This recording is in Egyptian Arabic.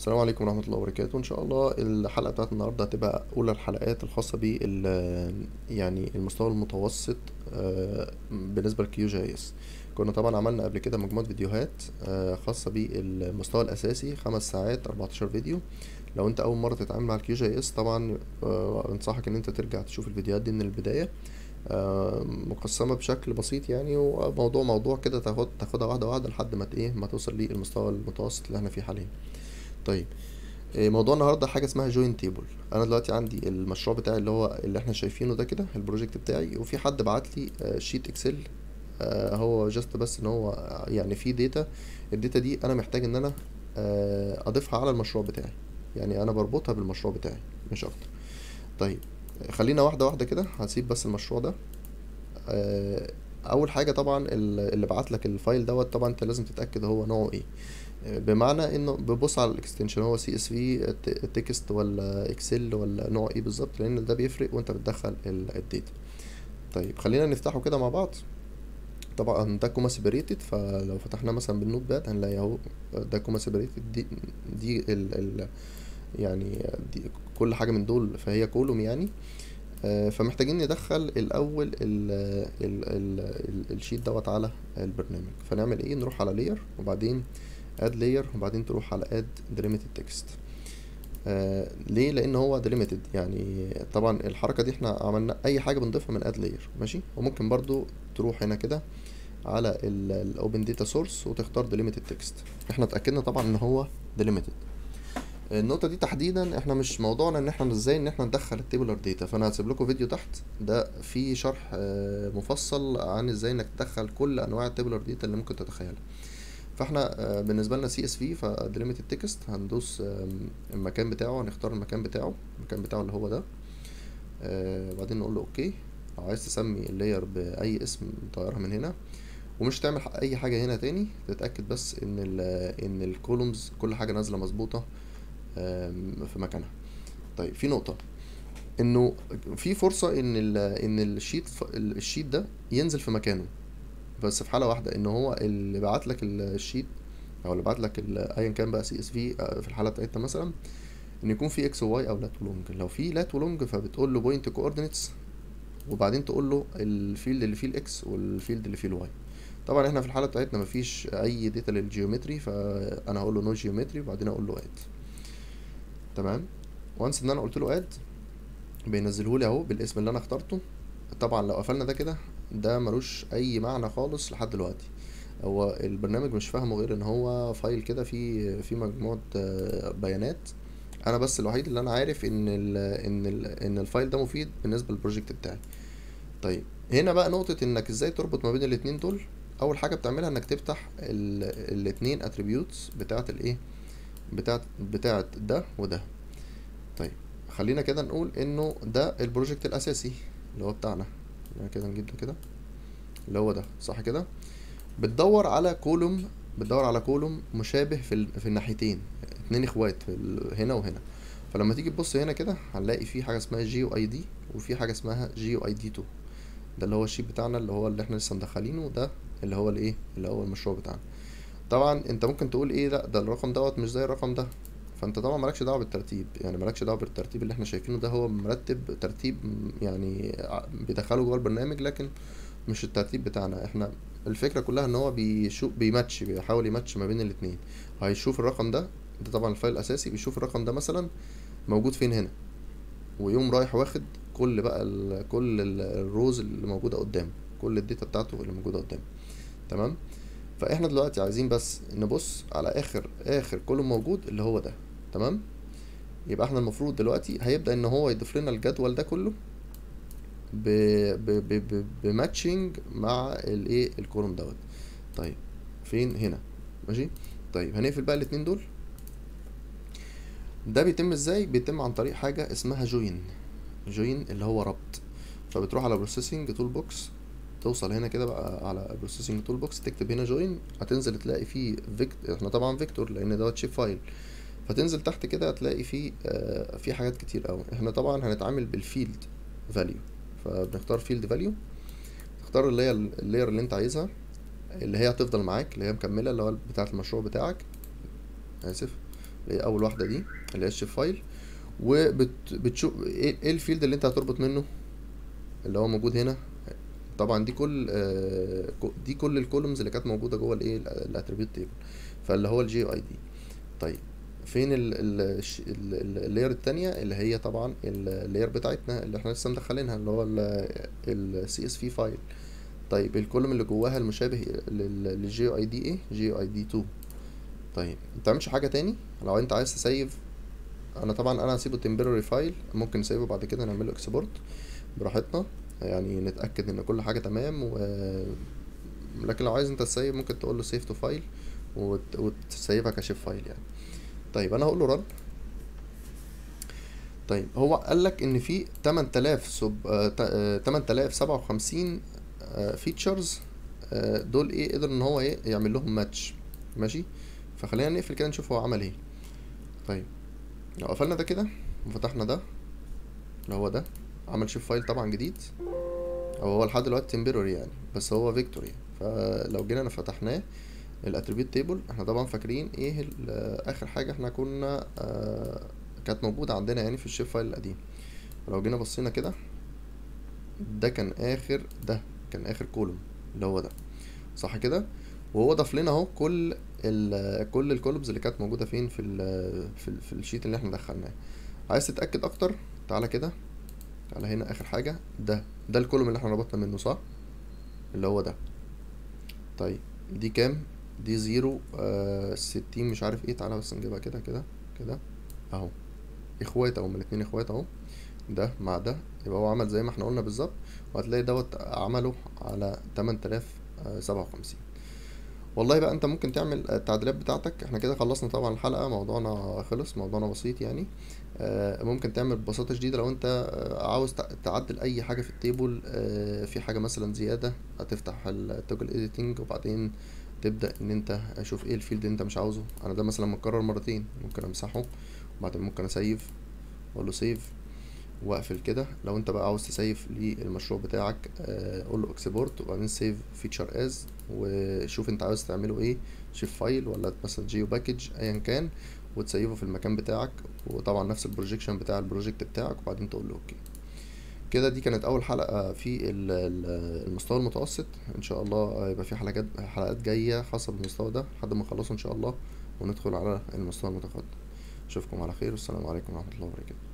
السلام عليكم ورحمة الله وبركاته إن شاء الله الحلقة بتاعت النهاردة هتبقى أولى الحلقات الخاصة بال يعني المستوى المتوسط آه، بالنسبة للكيو جي اس كنا طبعا عملنا قبل كده مجموعة فيديوهات آه، خاصة بالمستوى الأساسي خمس ساعات 14 فيديو لو أنت أول مرة تتعامل مع الكيو جي اس طبعا آه، أنصحك إن أنت ترجع تشوف الفيديوهات دي من البداية آه، مقسمة بشكل بسيط يعني وموضوع موضوع كده تاخد تاخدها واحدة واحدة لحد ما ت- إيه ما توصل للمستوى المتوسط اللي احنا فيه حاليا طيب إيه، موضوع النهارده حاجه اسمها جوين تيبل انا دلوقتي عندي المشروع بتاعي اللي هو اللي احنا شايفينه ده كده البروجكت بتاعي وفي حد بعت لي آه، شيت اكسل آه، هو جاست بس ان هو آه، يعني في داتا الداتا دي انا محتاج ان انا آه، اضيفها على المشروع بتاعي يعني انا بربطها بالمشروع بتاعي مش اكتر طيب خلينا واحده واحده كده هسيب بس المشروع ده آه، اول حاجه طبعا ال- اللي بعت لك الفايل دوت طبعا انت لازم تتاكد هو نوعه ايه آه، بمعنى انه ببص على الاكستنشن هو سي اس في تكست ولا اكسل ولا نوع ايه بالظبط لان ده بيفرق وانت بتدخل ال- الداتا طيب خلينا نفتحه كده مع بعض طبعا ده كوما سيبريتد فلو فتحناه مثلا بالنوت باد هنلاقي اهو ده كوما سيبريتد دي دي ال ال يعني دي كل حاجه من دول فهي كولوم يعني آه، فمحتاجين ندخل الاول ال ال ال ال الشيت دوت على البرنامج فنعمل ايه نروح على layer وبعدين add layer وبعدين تروح على add delimited text آه ليه لان هو delimited يعني طبعا الحركه دي احنا عملنا اي حاجه بنضيفها من add layer ماشي وممكن برضو تروح هنا كده على الاوبن داتا سورس وتختار delimited text احنا اتاكدنا طبعا ان هو delimited النقطة دي تحديدا احنا مش موضوعنا ان احنا ازاي ان احنا ندخل التيبولار داتا فانا هسيب لكم فيديو تحت ده فيه شرح آه، مفصل عن ازاي انك تدخل كل انواع التيبولار داتا اللي ممكن تتخيلها فاحنا آه، بالنسبة لنا سي اس في فديليميتد تكست هندوس آم، المكان بتاعه هنختار المكان بتاعه المكان بتاعه اللي هو ده آه، وبعدين نقول له اوكي لو عايز تسمي اللاير باي اسم طيرها من هنا ومش تعمل ح- اي حاجة هنا تاني تتأكد بس ان ال ان الكولومز كل حاجة نازلة مظبوطة آم، في مكانها طيب في نقطة انه في فرصة ان ال ان الشيت ف- الشيت ده ينزل في مكانه بس في حالة واحدة ان هو اللي بعت لك الشيت او اللي بعت لك ال- ايا كان بقى سي اس في في الحالة بتاعتنا مثلا ان يكون في اكس وواي او لات ولونج لو في لات ولونج فبتقول له بوينت كوردينيتس وبعدين تقول له الفيلد اللي فيه الاكس والفيلد اللي فيه الواي طبعا احنا في الحالة بتاعتنا مفيش اي داتا للجيومتري فانا هقول له نو جيومتري وبعدين اقول له اد تمام وانس ان انا قلت له اد بينزله لي اهو بالاسم اللي انا اخترته طبعا لو قفلنا ده كده ده ملوش اي معنى خالص لحد دلوقتي هو البرنامج مش فاهمه غير ان هو فايل كده فيه فيه مجموعه آه، بيانات انا بس الوحيد اللي انا عارف ان ال ان ال ان الفايل ده مفيد بالنسبه للبروجكت بتاعي طيب هنا بقى نقطه انك ازاي تربط ما بين الاتنين دول اول حاجه بتعملها انك تفتح ال الاتنين اتريبيوتس بتاعه الايه بتاعه بتاعه ده وده طيب خلينا كده نقول انه ده البروجكت الاساسي اللي هو بتاعنا خلينا كده نجيب ده كده اللي هو ده صح كده بتدور على كولوم بتدور على كولوم مشابه في ال... في الناحيتين اتنين اخوات في ال... هنا وهنا فلما تيجي تبص هنا كده هنلاقي في حاجه اسمها جي او اي دي وفي حاجه اسمها جي او اي دي 2 ده اللي هو الشيت بتاعنا اللي هو اللي احنا لسه مدخلينه وده اللي هو الايه اللي هو المشروع بتاعنا طبعا انت ممكن تقول ايه لا ده الرقم دوت مش زي الرقم ده فانت طبعا مالكش دعوه بالترتيب يعني مالكش دعوه بالترتيب اللي احنا شايفينه ده هو مرتب ترتيب م- يعني ع- بيدخله جوه البرنامج لكن مش الترتيب بتاعنا احنا الفكره كلها ان هو بيشوف بيماتش بيحاول يماتش ما بين الاتنين هيشوف الرقم ده ده طبعا الفايل الاساسي بيشوف الرقم ده مثلا موجود فين هنا ويقوم رايح واخد كل بقى ال كل ال- الروز اللي موجوده قدامه كل الداتا بتاعته اللي موجوده قدامه تمام فاحنا دلوقتي عايزين بس نبص على اخر اخر كولوم موجود اللي هو ده تمام يبقى احنا المفروض دلوقتي هيبدأ ان هو يضيف لنا الجدول ده كله ب ب ب ب بماتشنج مع الايه الكولوم دوت طيب فين هنا ماشي طيب هنقفل بقى الاتنين دول ده بيتم ازاي بيتم عن طريق حاجة اسمها جوين جوين اللي هو ربط فبتروح على بروسيسنج تول بوكس توصل هنا كده بقى على بروسيسنج تول بوكس تكتب هنا جوين هتنزل تلاقي فيه فيكت احنا طبعا فيكتور لان دوت شيب فايل فتنزل تحت كده هتلاقي فيه آه في حاجات كتير قوي احنا طبعا هنتعامل بالفيلد فاليو فبنختار فيلد فاليو تختار اللي هي اللاير اللي انت عايزها اللي هي هتفضل معاك اللي هي مكمله اللي هو بتاعه المشروع بتاعك اسف اللي هي اول واحده دي اللي هي الشيف فايل وبتشوف ايه إيه الفيلد اللي انت هتربط منه اللي هو موجود هنا طبعا دي كل آه، كو- دي كل الكولومز اللي كانت موجوده جوه الايه الاتريبيوت تيبل فاللي هو الجي اي دي طيب فين اللاير التانية اللي هي طبعا اللاير بتاعتنا اللي احنا لسه مدخلينها اللي هو السي اس في فايل طيب الكولوم اللي جواها المشابه للجي اي دي ايه جي اي دي 2 طيب ما تعملش حاجه تاني لو انت عايز تسيف انا طبعا انا هسيبه temporary فايل ممكن نسيبه بعد كده نعمله اكسبورت براحتنا يعني نتاكد ان كل حاجه تمام و... لكن لو عايز انت تسيب ممكن تقول له سيف تو فايل وت... وتسيبها كشيف فايل يعني طيب انا هقول له رن طيب هو قال لك ان في 8000 سب آه، تا- آه، 8057 فيتشرز دول ايه قدر ان هو ايه يعمل لهم ماتش ماشي فخلينا نقفل كده نشوف هو عمل ايه طيب لو قفلنا ده كده وفتحنا ده اللي هو ده عمل شيف فايل طبعا جديد او هو لحد دلوقتي تمبروري يعني بس هو فيكتوري فلو جينا فتحناه الاتريبيوت تيبل احنا طبعا فاكرين ايه ال- اخر حاجه احنا كنا آه كانت موجوده عندنا يعني في الشيف فايل القديم ولو جينا بصينا كده ده كان اخر ده كان اخر كولوم اللي هو ده صح كده وهو ضاف لنا اهو كل ال كل الكولومز اللي كانت موجوده فين في ال في, ال في الشيت اللي احنا دخلناه عايز تتاكد اكتر تعالى كده تعالى هنا اخر حاجه ده ده الكولوم اللي احنا ربطنا منه صح اللي هو ده طيب دي كام دي زيرو آه ستين مش عارف ايه تعالى بس نجيبها كده كده كده اهو اخوات اهو من الاتنين اخوات اهو ده مع ده يبقى هو عمل زي ما احنا قلنا بالظبط وهتلاقي دوت عمله على 8057 والله بقى انت ممكن تعمل التعديلات بتاعتك احنا كده خلصنا طبعا الحلقة موضوعنا خلص موضوعنا بسيط يعني آه، ممكن تعمل ببساطة شديدة لو انت آه، عاوز تع- تعدل اي حاجة في التيبل آه، في حاجة مثلا زيادة هتفتح التوجل اديتنج وبعدين تبدأ ان انت اشوف ايه الفيلد اللي انت مش عاوزه انا ده مثلا متكرر مرتين ممكن امسحه وبعدين ممكن اسيف واقول له سيف واقفل كده لو انت بقى عاوز تسيف للمشروع بتاعك آه، قول له اكسبورت وبعدين سيف فيتشر از وشوف انت عاوز تعمله ايه شيف فايل ولا مثلا جيو باكج ايا كان وتسيفه في المكان بتاعك وطبعا نفس البروجيكشن بتاع البروجكت بتاعك وبعدين تقول له اوكي كده دي كانت اول حلقة في ال- ال- المستوى المتوسط ان شاء الله يبقى في حلقات حلقات جاية خاصة بالمستوى ده لحد ما نخلصه ان شاء الله وندخل على المستوى المتقدم اشوفكم على خير والسلام عليكم ورحمة الله وبركاته